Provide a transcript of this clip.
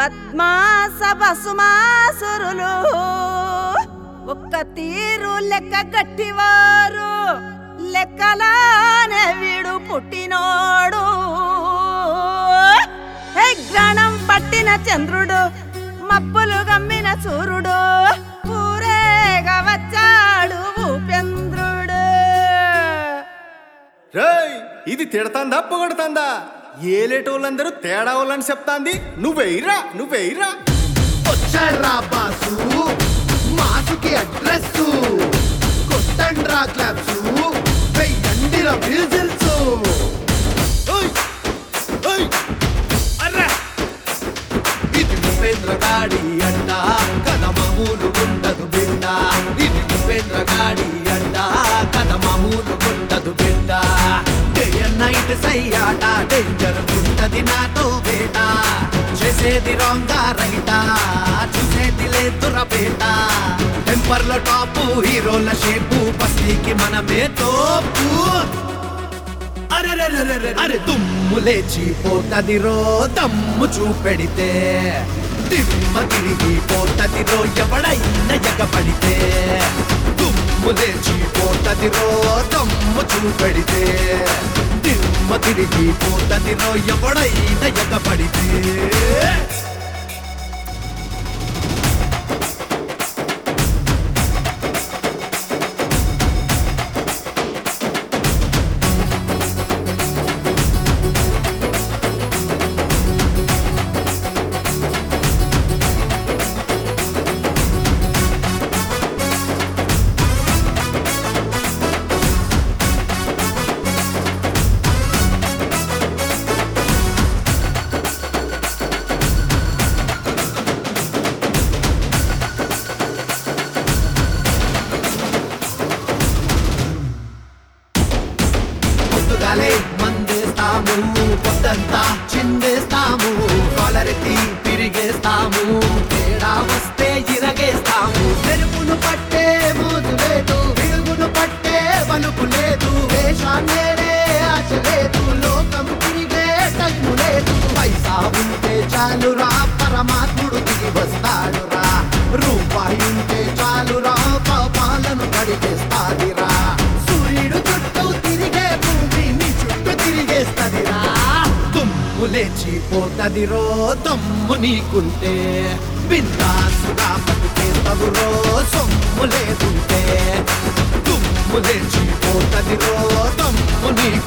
పద్మాస బసుమాసురులు ఒక్క తీరు లెక్క గట్టివారు లెక్కలానే వీడు పుట్టినోడు హే గ్రహణం పట్టిన చంద్రుడు మబ్బులు గమ్మిన సూర్యుడు ఊరేగా వచ్చాడు భూపేంద్రుడు రేయ్ ఇది తిడతాందా పొగడుతాందా ఏలేటోళ్ళందరూ తేడా వాళ్ళని చెప్తాంది నువ్వెయ్యరా నువ్వెయ్యరా వచ్చాడ్రా బాసు మాసుకి అడ్రస్ కొట్టండ్రా క్లాప్స్ వెయ్యండిరా విజిల్స్ ఓయ్! ఓయ్! అర్రా! ఇది ఉపేంద్ర గాడి అంట కథ మామూలు ఉండదు బిడ్డ ఇది ఉపేంద్ర గాడి అంట కథ మామూలు ఉండదు బిడ్డ డే అండ్ నైట్ సయ్యాట డేంజర్ ఉంటది నాతో వేట చేసేది రాంగా రైట చూసేది లేదురా బేట టెంపర్ లో టాపు హీరోల షేపు బస్తీకి మనమే తోపు అరెరెరెరెరె. అరే దుమ్ము లేచి పోతది రో దమ్ము చూపెడితే దిమ్మ తిరిగి పోతది రో ఎవడైనా ఎగబడితే దుమ్ము లేచి పోతది రో దమ్ము చూపెడితే దిమ్మ తిరిగి పోతది రో ఎవడైనా ఎగబడితే పొద్దుగాలే మందేస్తాము పొద్దంతా చిందేస్తాము కాలరెత్తి తిరిగేస్తాము తేడా వస్తే ఇరగేస్తాము మెరుగును పట్టే మోజు లేదు విరుగును పట్టే వలుపు లేదు వేషాన్నేరే ఆశ లేదు లోకం తిరిగే టైము లేదు పైసా ఉంటే చాలురా పరమాత్ముడు దిగి వస్తాడురా రూపాయి ఉంటే చాలురా పాపాలను కడిగేస్తాదిరా సూర్యుడు చుట్టూ తిరిగే భూమి నీ చుట్టూ తిరిగేస్తదిరా దుమ్ము లేచి పోతదిరో దమ్ము నీకుంటే బిందాసుగా బతికేస్తవు రో సొమ్ము లేకుంటే దుమ్ము లేచి పోతదిరో దమ్ము నీకు